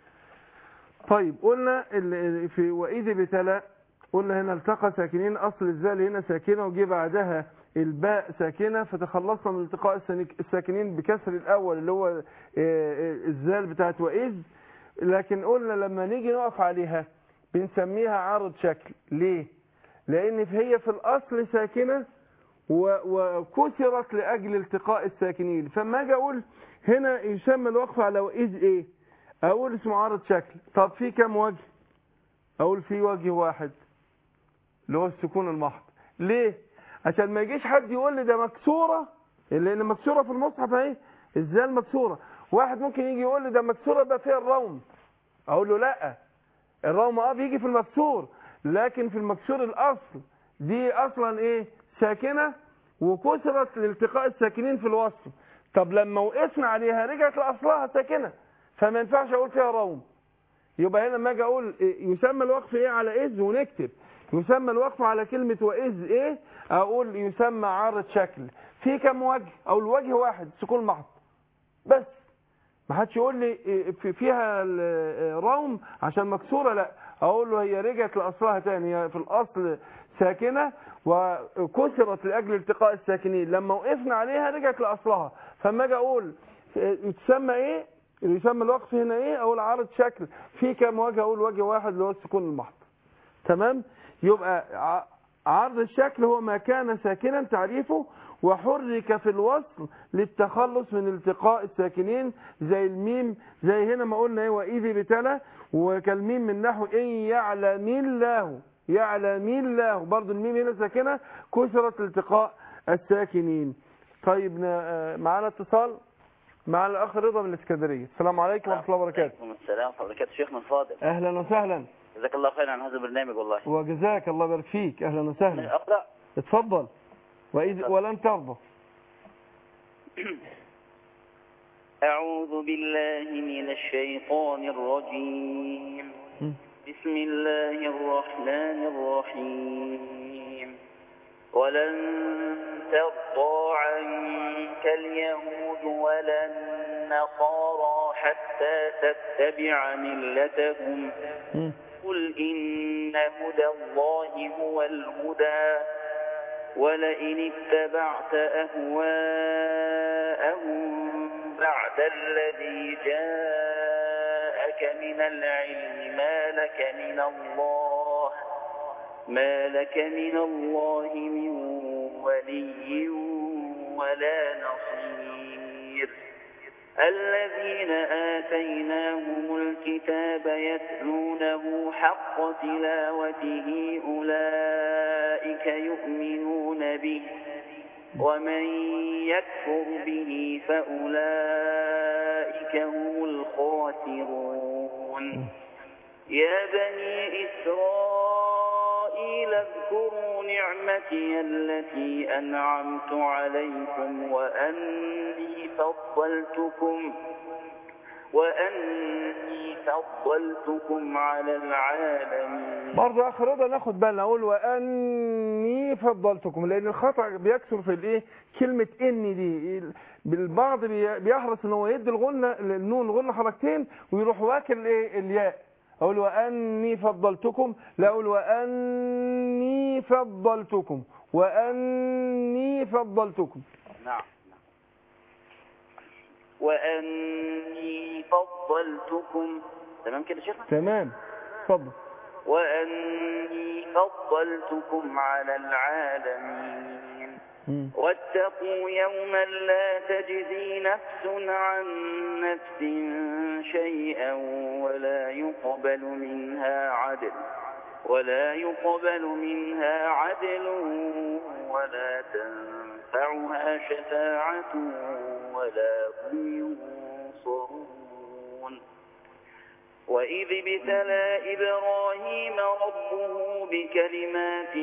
طيب قلنا ال- ال- في وإذ ابتلى قلنا هنا التقى ساكنين أصل الزال هنا ساكنة وجي بعدها الباء ساكنة فتخلصنا من التقاء السنك- الساكنين بكسر الأول اللي هو آه، آه، الزال بتاعت وإذ لكن قلنا لما نيجي نقف عليها بنسميها عرض شكل ليه؟ لأن هي في الأصل ساكنة و- وكسرت لأجل التقاء الساكنين فما أجي أقول هنا يسمى الوقف على وإذ إيه أقول اسمه عرض شكل طب في كم وجه أقول في وجه واحد اللي هو السكون المحض ليه عشان ما يجيش حد يقول لي ده مكسورة لأن مكسورة في المصحف اهي ازاي المكسورة واحد ممكن يجي يقول لي ده مكسورة بقى فيها الروم أقول له لا الروم اه بيجي في المكسور لكن في المكسور الأصل دي أصلا إيه ساكنة وكسرت لالتقاء الساكنين في الوصف طب لما وقفنا عليها رجعت لأصلها ساكنة فما ينفعش أقول فيها روم يبقى هنا لما اجي اقول إيه يسمى الوقف ايه على اذ ونكتب يسمى الوقف على كلمة واذ ايه اقول يسمى عارض شكل في كم وجه اقول وجه واحد سكون محض بس ما حدش يقول لي إيه في- فيها ال- روم عشان مكسورة لا اقول له هي رجعت لاصلها تاني هي في الاصل ساكنة وكسرت لاجل التقاء الساكنين لما وقفنا عليها رجعت لاصلها فما اجي اقول إيه تسمى ايه اللي يسمى الوقف هنا ايه اقول عارض شكل في كام وجه اقول وجه واحد اللي هو السكون المحض تمام يبقى ع- عرض الشكل هو ما كان ساكنا تعريفه وحرك في الوصل للتخلص من التقاء الساكنين زي الميم زي هنا ما قلنا ايه واذ ابتلى وكالميم من نحو ان يعلم الله يعلم الله برضو الميم هنا ساكنه كسرت التقاء الساكنين طيب نا- معانا اتصال مع الاخ رضا من الاسكندريه السلام عليكم ورحمه الله وبركاته وعليكم السلام ورحمة الله وبركاته شيخنا الفاضل اهلا وسهلا جزاك الله خيرا عن هذا البرنامج والله وجزاك الله يبارك فيك اهلا وسهلا أقرأ اتفضل وإذ ولن ترضى أعوذ بالله من الشيطان الرجيم بسم الله الرحمن الرحيم ولن ترضى عنك اليهود ولا النصارى حتى تتبع ملتهم قل إن هدى الله هو الهدى ولئن اتبعت أهواءهم بعد الذي جاءك من العلم ما لك من الله ما لك من الله من ولي ولا نصير الذين آتيناهم الكتاب يتلونه حق تلاوته أولئك يؤمنون به ومن يكفر به فأولئك هم الخاسرون يا بني إسرائيل اذكروا نعمتي التي أنعمت عليكم وأني فضلتكم وأني فضلتكم على العالمين برضه اخر رضا ناخد بالنا اقول واني فضلتكم لان الخطا بيكثر في الايه كلمه اني دي البعض بي- بيحرص ان هو يدي الغنه النون غنه حركتين ويروح واكل ايه الياء اقول واني فضلتكم لا اقول واني فضلتكم واني فضلتكم نعم وأني فضلتكم تمام كده شيخنا تمام اتفضل وأني فضلتكم على العالمين واتقوا يوما لا تجزي نفس عن نفس شيئا ولا يقبل منها عدل ولا يقبل منها عدل ولا تنفعها شفاعة ولا هم ينصرون وإذ ابتلى إبراهيم ربه بكلمات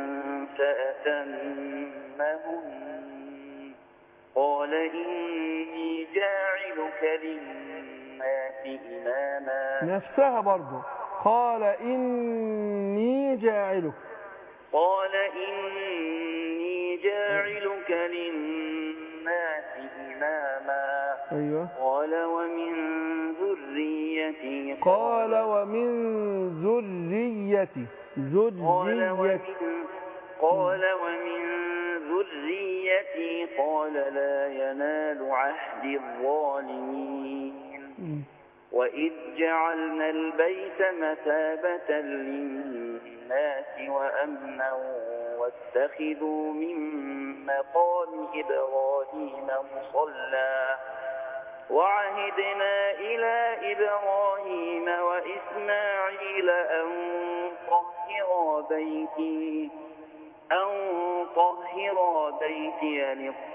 فأتمهن قال إني جاعلك للناس إماما نفسها برضه قال اني جاعلك قال إني جاعلك للناس إماما ايوه قال ومن ذريتي قال ومن ذريتي قال ذريتي ومن قال ومن ذريتي قال لا ينال عهد الظالمين وإذ جعلنا البيت مثابة للناس وأمنا واتخذوا من مقام إبراهيم مصلى وعهدنا إلى إبراهيم وإسماعيل أن طهرا بيتي أن طهرا بيتي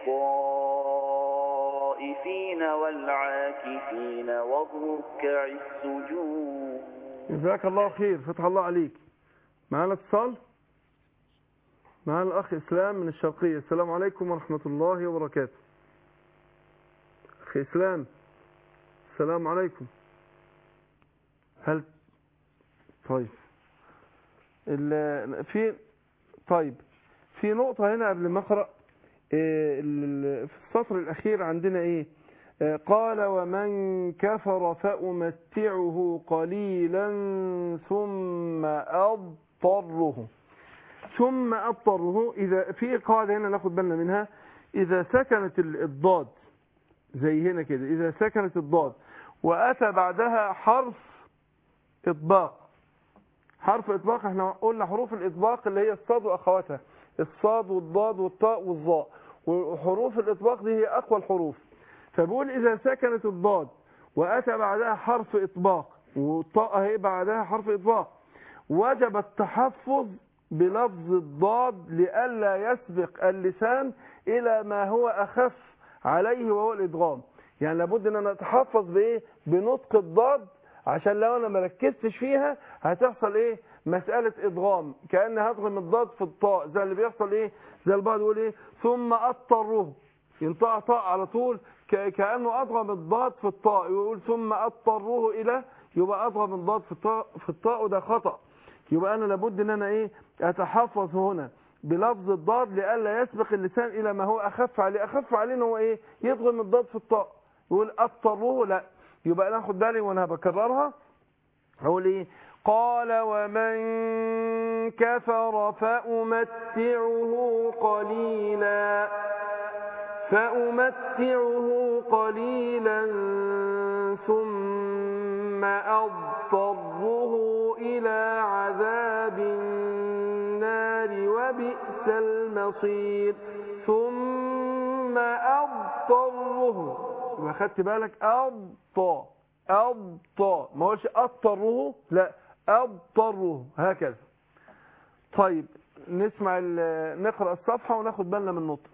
للطائفين والعاكفين والركع السجود جزاك الله خير فتح الله عليك معانا اتصال معانا الاخ اسلام من الشرقيه السلام عليكم ورحمه الله وبركاته اخي اسلام السلام عليكم هل طيب ال... في طيب في نقطة هنا قبل ما أقرأ إيه، ال- في السطر الأخير عندنا إيه آه، قال ومن كفر فأمتعه قليلا ثم أضطره ثم أضطره إذا في قاعدة هنا ناخد بالنا منها إذا سكنت ال- الضاد زي هنا كده إذا سكنت الضاد وأتى بعدها حرف إطباق حرف إطباق احنا قلنا حروف الإطباق اللي هي الصاد وأخواتها الصاد والضاد والطاء والظاء وحروف الإطباق دي هي أقوى الحروف فبقول إذا سكنت الضاد وأتى بعدها حرف إطباق والطاء هي بعدها حرف إطباق وجب التحفظ بلفظ الضاد لئلا يسبق اللسان إلى ما هو أخف عليه وهو الإدغام يعني لابد أن أنا أتحفظ بإيه بنطق الضاد عشان لو أنا مركزتش فيها هتحصل إيه مسألة إدغام كأن هضغم الضاد في الطاء زي اللي بيحصل إيه زي البعض يقول إيه ثم أضطره ينطق طاء على طول ك- كأنه أضغم الضاد في الطاء ويقول ثم أضطره إلى يبقى أضغم الضاد في الطاء في الطاء وده خطأ يبقى أنا لابد أن أنا إيه أتحفظ هنا بلفظ الضاد لئلا يسبق اللسان إلى ما هو أخف عليه أخف عليه إن هو إيه يضغم الضاد في الطاء يقول أضطره لا يبقى أنا أخد بالي وأنا بكررها أقول إيه قال ومن كفر فأمتعه قليلا فأمتعه قليلا ثم أضطره إلى عذاب النار وبئس المصير ثم أضطره يبقى خدت بالك أضطى أضطى ما هوش أضطره لا أضطره هكذا طيب نسمع ال- نقرأ الصفحة وناخد بالنا من النطق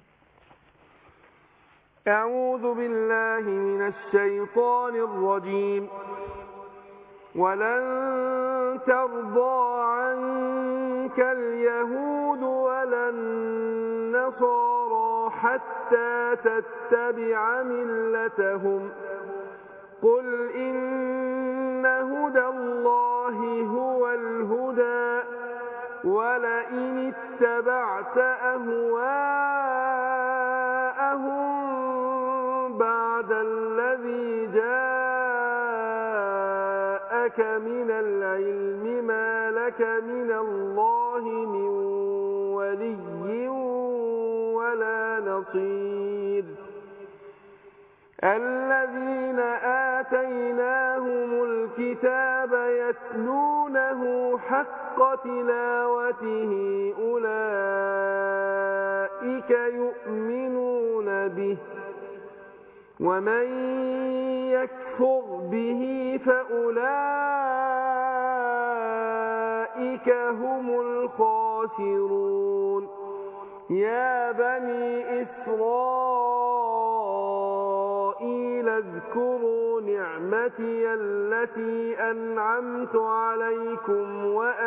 أعوذ بالله من الشيطان الرجيم ولن ترضى عنك اليهود ولا النصارى حتى تتبع ملتهم قل إن هدى الله هو الهدى ولئن اتبعت أهواءهم بعد الذي جاءك من العلم ما لك من الله من ولي ولا نصير الذين آتيناهم الكتاب يتلونه حق تلاوته أولئك يؤمنون به ومن يكفر به فأولئك هم الخاسرون يا بني إسرائيل اذكروا نعمتي التي أنعمت عليكم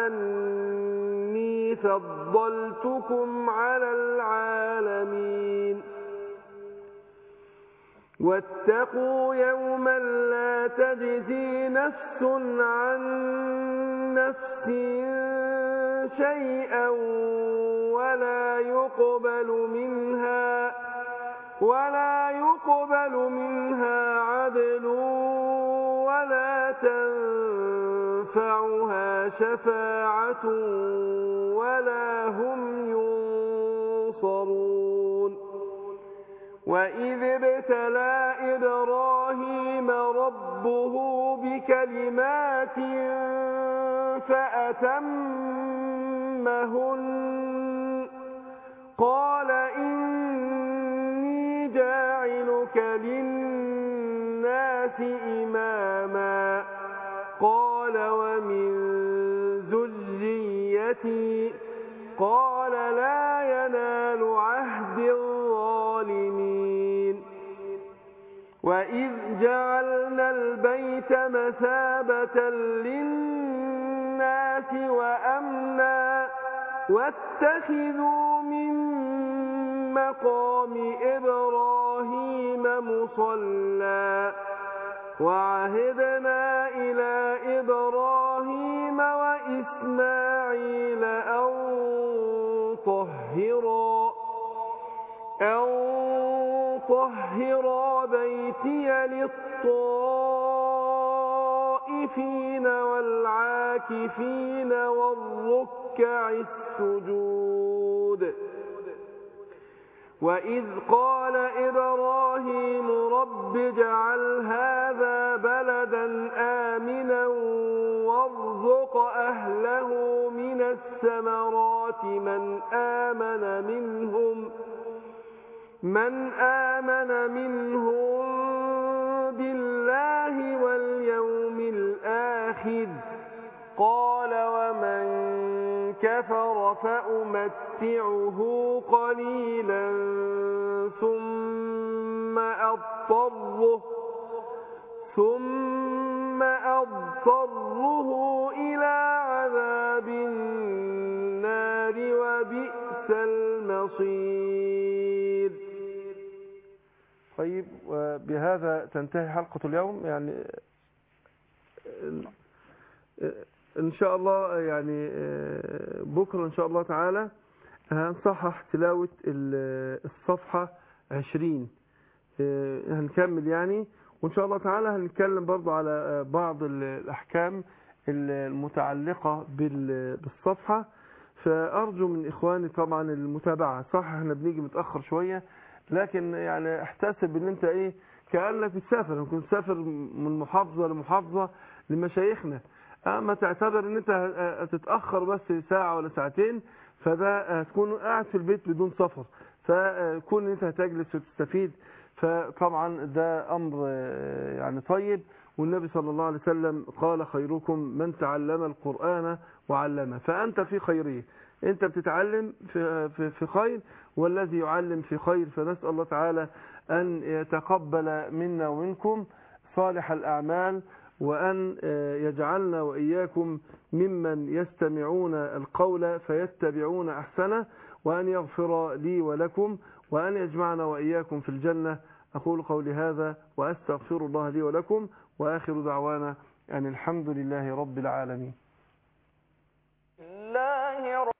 وأني فضلتكم على العالمين واتقوا يوما لا تجزي نفس عن نفس شيئا ولا يقبل منها ولا يقبل منها عدل ولا تنفعها شفاعة ولا هم ينصرون وإذ ابتلى إبراهيم ربه بكلمات فأتمهن قال إني جاعلك للناس إماما قال ومن ذريتي قال لا ينال عهد الظالمين وإذ جعلنا البيت مثابة للناس وأمنا واتخذوا من مقام إبراهيم مصلى وعهدنا إلى إبراهيم وإسماعيل أن طهرا أن طهرا بيتي للطائفين والعاكفين والركع السجود وإذ قال إبراهيم رب اجعل هذا بلدا آمنا وارزق أهله من الثمرات من آمن منهم من آمن منهم بالله واليوم الآخر قال ومن كفر فأمتعه قليلا ثم أضطره ثم أضطره إلى عذاب النار وبئس المصير طيب وبهذا تنتهي حلقة اليوم يعني ان شاء الله يعني بكرة ان شاء الله تعالى هنصحح تلاوة الصفحة عشرين هنكمل يعني وان شاء الله تعالى هنتكلم برضو على بعض الاحكام المتعلقة بالصفحة فارجو من اخواني طبعا المتابعة صح احنا بنيجي متأخر شوية لكن يعني احتسب ان انت ايه كأنك بتسافر ممكن تسافر من محافظة لمحافظة لمشايخنا اما تعتبر ان انت هتتأخر بس ساعة ولا ساعتين فده هتكون قاعد في البيت بدون سفر فكون انت هتجلس وتستفيد فطبعا ده امر آه، يعني طيب والنبي صلى الله عليه وسلم قال خيركم من تعلم القرآن وعلمه فأنت في خيريه انت بتتعلم في, في, في خير والذي يعلم في خير فنسأل الله تعالى أن يتقبل منا ومنكم صالح الأعمال وأن آه، يجعلنا وإياكم ممن يستمعون القول فيتبعون أحسنه وأن يغفر لي ولكم وأن يجمعنا وإياكم في الجنة أقول قولي هذا وأستغفر الله لي ولكم وآخر دعوانا أن الحمد لله رب العالمين